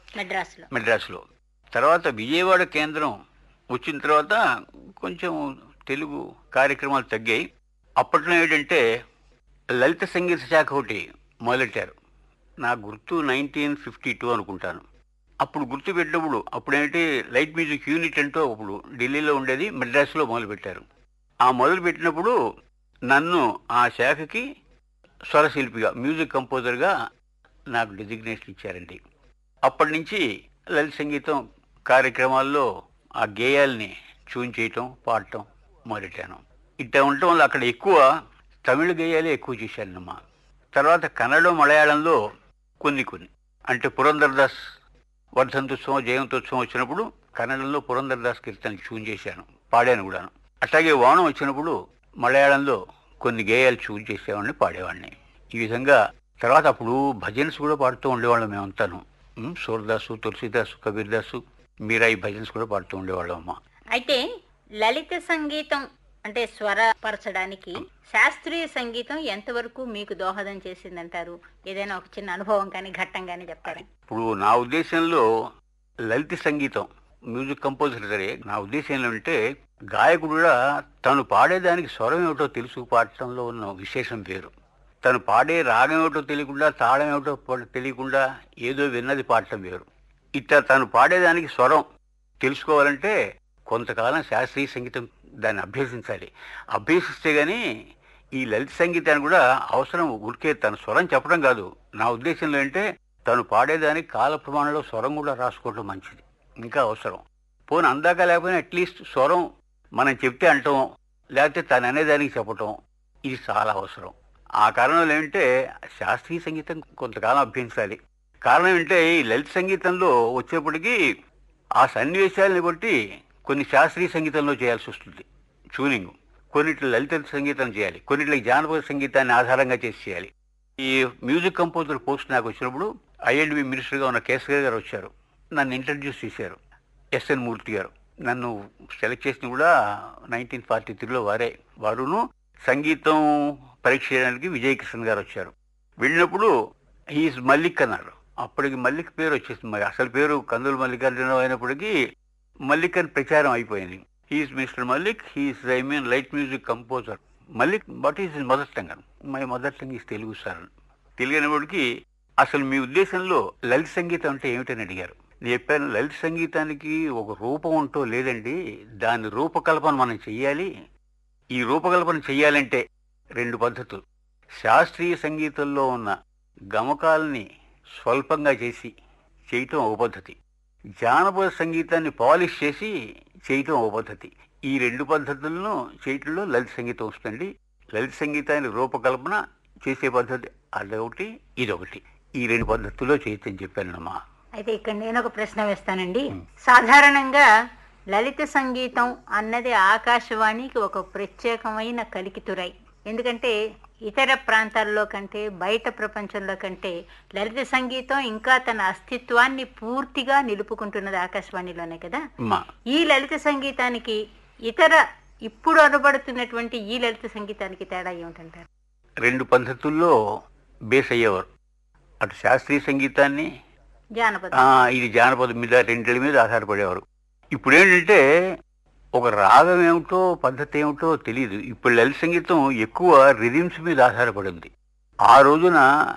మెడ్రాస్లో మెడ్రాస్లో తర్వాత విజయవాడ కేంద్రం వచ్చిన తర్వాత కొంచెం తెలుగు కార్యక్రమాలు తగ్గాయి అప్పట్లో ఏంటంటే లలిత సంగీత శాఖ ఒకటి మొదలెట్టారు నా గుర్తు నైన్టీన్ ఫిఫ్టీ టూ అనుకుంటాను అప్పుడు గుర్తు పెట్టినప్పుడు అప్పుడేంటి లైట్ మ్యూజిక్ యూనిట్ అంటూ అప్పుడు ఢిల్లీలో ఉండేది మెడ్రాస్లో మొదలుపెట్టారు ఆ మొదలు పెట్టినప్పుడు నన్ను ఆ శాఖకి స్వరశిల్పిగా మ్యూజిక్ కంపోజర్గా నాకు డెసిగ్నేషన్ ఇచ్చారండి అప్పటి నుంచి లలిత సంగీతం కార్యక్రమాల్లో ఆ గేయాల్ని ట్యూన్ చేయటం పాడటం మొదలెట్టాను ఇట్లా ఉండటం వల్ల అక్కడ ఎక్కువ తమిళ గేయాలే ఎక్కువ చేశానమ్మా తర్వాత కన్నడ మలయాళంలో కొన్ని కొన్ని అంటే పురంధర్దాస్ వర్ధంతోత్సవం జయంతోత్సవం వచ్చినప్పుడు కన్నడంలో పురంధర్దాస్ కీర్తనలు ట్యూన్ చేశాను పాడాను కూడాను అట్లాగే ఓణం వచ్చినప్పుడు మలయాళంలో కొన్ని గేయాలు ట్యూన్ చేసేవాడిని పాడేవాడిని ఈ విధంగా తర్వాత అప్పుడు భజన్స్ కూడా పాడుతూ ఉండేవాళ్ళం మేమంతాను ఉమ్, సూరదాసు తులసిదాసు కబీర్దాసు మీరా ఈ భజన్స్ కూడా పాడుతూ ఉండేవాళ్ళం అమ్మ అయితే లలిత సంగీతం అంటే స్వరపరచడానికి శాస్త్రీయ సంగీతం ఎంతవరకు మీకు దోహదం చేసిందంటారు ఏదైనా ఒక చిన్న అనుభవం కానీ ఘట్టం కానీ చెప్తారా ఇప్పుడు నా ఉద్దేశంలో లలిత సంగీతం మ్యూజిక్ కంపోజర్ సరే నా ఉద్దేశం ఏంటంటే గాయకుడు కూడా తను పాడేదానికి స్వరం ఏమిటో తెలుసు పాడటంలో ఉన్న విశేషం వేరు తను పాడే రాగం ఏమిటో తెలియకుండా తాళం ఏమిటో ప- తెలియకుండా ఏదో విన్నది పాడటం వేరు ఇట్లా తను పాడేదానికి స్వరం తెలుసుకోవాలంటే కొంతకాలం శాస్త్రీయ సంగీతం దాన్ని అభ్యసించాలి అభ్యసిస్తే గానీ ఈ లలిత సంగీతాన్ని కూడా అవసరం ఉరికే తన స్వరం చెప్పడం కాదు నా ఉద్దేశంలో అంటే తను పాడేదానికి కాల ప్రమాణంలో స్వరం కూడా రాసుకోవడం మంచిది ఇంకా అవసరం పోనీ అందాక లేకపోయినా అట్లీస్ట్ స్వరం మనం చెప్తే అంటాం లేకపోతే తను అనేదానికి చెప్పటం ఇది చాలా అవసరం ఆ కారణంలో ఏంటంటే శాస్త్రీయ సంగీతం కొంతకాలం అభ్యసించాలి కారణం ఏంటంటే ఈ లలిత సంగీతంలో వచ్చేప్పటికీ ఆ సన్నివేశాలని బట్టి కొన్ని శాస్త్రీయ సంగీతంలో చేయాల్సి వస్తుంది ట్యూనింగ్ కొన్నిట్లో లలిత సంగీతం చేయాలి కొన్నిట్లో జానపద సంగీతాన్ని ఆధారంగా చేసి చేయాలి ఈ మ్యూజిక్ కంపోజర్ పోస్ట్ నాకు వచ్చినప్పుడు ఐఎండ్బి మినిస్టర్గా ఉన్న కేసరి గారు వచ్చారు నన్ను ఇంట్రడ్యూస్ చేశారు ఎస్ఎన్ మూర్తి గారు నన్ను సెలెక్ట్ చేసిన కూడా నైన్టీన్ ఫార్టీ త్రీలో వారే వారును సంగీతం పరీక్ష చేయడానికి విజయ్ కిషన్ గారు వచ్చారు వెళ్ళినప్పుడు హీస్ మల్లిక్ అన్నారు అప్పటికి మల్లిక్ పేరు వచ్చేసింది మరి అసలు పేరు కందుల మల్లికార్జునరావు అయినప్పటికీ మల్లిక్ అని ప్రచారం అయిపోయింది he is mister Mallik he is I mean light music composer Mallik what is mother tongue my mother tongue is Telugu sir తెలియనప్పటికీ అసలు మీ ఉద్దేశంలో లలిత సంగీతం అంటే ఏమిటని అడిగారు నేను చెప్పాను లలిత సంగీతానికి ఒక రూపం ఉంటో లేదండి దాని రూపకల్పన మనం చెయ్యాలి ఈ రూపకల్పన చెయ్యాలంటే రెండు పద్ధతులు శాస్త్రీయ సంగీతంలో ఉన్న గమకాలని స్వల్పంగా చేసి చేయటం ఒక పద్ధతి జానపద సంగీతాన్ని పాలిష్ చేసి చేయటం ఒక పద్ధతి ఈ రెండు పద్ధతులను చేయటంలో లలిత సంగీతం వస్తుంది లలిత సంగీతాన్ని రూపకల్పన చేసే పద్ధతి అదొకటి ఇదొకటి ఈ రెండు పద్ధతుల్లో చేయొచ్చని చెప్పానమ్మా అయితే ఇక్కడ నేను ఒక ప్రశ్న వేస్తానండి సాధారణంగా లలిత సంగీతం అన్నది ఆకాశవాణికి ఒక ప్రత్యేకమైన కలికితురై ఎందుకంటే ఇతర ప్రాంతాల్లో కంటే బయట ప్రపంచంలో కంటే లలిత సంగీతం ఇంకా తన అస్తిత్వాన్ని పూర్తిగా నిలుపుకుంటున్నది ఆకాశవాణిలోనే కదా అమ్మా ఈ లలిత సంగీతానికి ఇతర ఇప్పుడు అనబడుతున్నటువంటి ఈ లలిత సంగీతానికి తేడా ఏమిటంటారు రెండు పద్ధతుల్లో బేస్ అయ్యేవారు అటు శాస్త్రీయ సంగీతాన్ని జానపద ఆ, ఇది జానపదం మీద రెండింటి మీద ఆధారపడేవారు ఇప్పుడు ఏంటంటే ఒక రాగం ఏమిటో పద్ధతి ఏమిటో తెలియదు ఇప్పుడు లలిత సంగీతం ఎక్కువ రిథిమ్స్ మీద ఆధారపడింది ఆ రోజున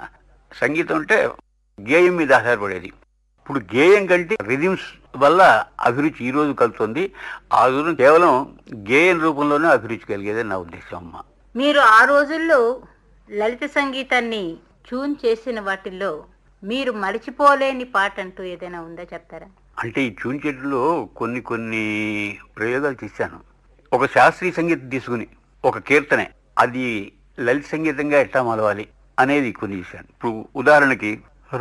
సంగీతం అంటే గేయం మీద ఆధారపడేది ఇప్పుడు గేయం కంటే రిథిమ్స్ వల్ల అభిరుచి ఈ రోజు కలుగుతుంది ఆ రోజున కేవలం గేయం రూపంలోనే అభిరుచి కలిగేదని నా ఉద్దేశం అమ్మ మీరు ఆ రోజుల్లో లలిత సంగీతాన్ని ట్యూన్ చేసిన వాటిల్లో మీరు మర్చిపోలేని పాట అంటూ ఏదైనా ఉందా చెప్తారా అంటే ఈ ట్యూన్ చెట్టులో కొన్ని కొన్ని ప్రయోగాలు చేశాను ఒక శాస్త్రీయ సంగీతం తీసుకుని ఒక కీర్తనే అది లలిత సంగీతంగా ఎట్టా మలవాలి అనేది కొన్ని చేశాను ఇప్పుడు ఉదాహరణకి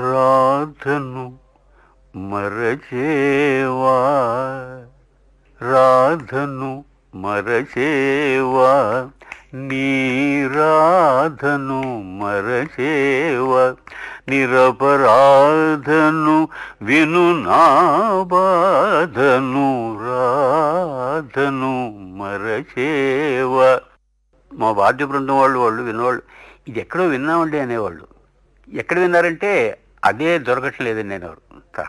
రాధను మరచేవా రాధను మరచేవా నీ రాధను మరచేవా నిరపరాధను విను నా బాధను రాధను మరచేవా మా వాద్య బృందం వాళ్ళు వాళ్ళు విన్నవాళ్ళు ఇది ఎక్కడో విన్నామండి అనేవాళ్ళు ఎక్కడ విన్నారంటే అదే దొరకట్లేదని అనేవారు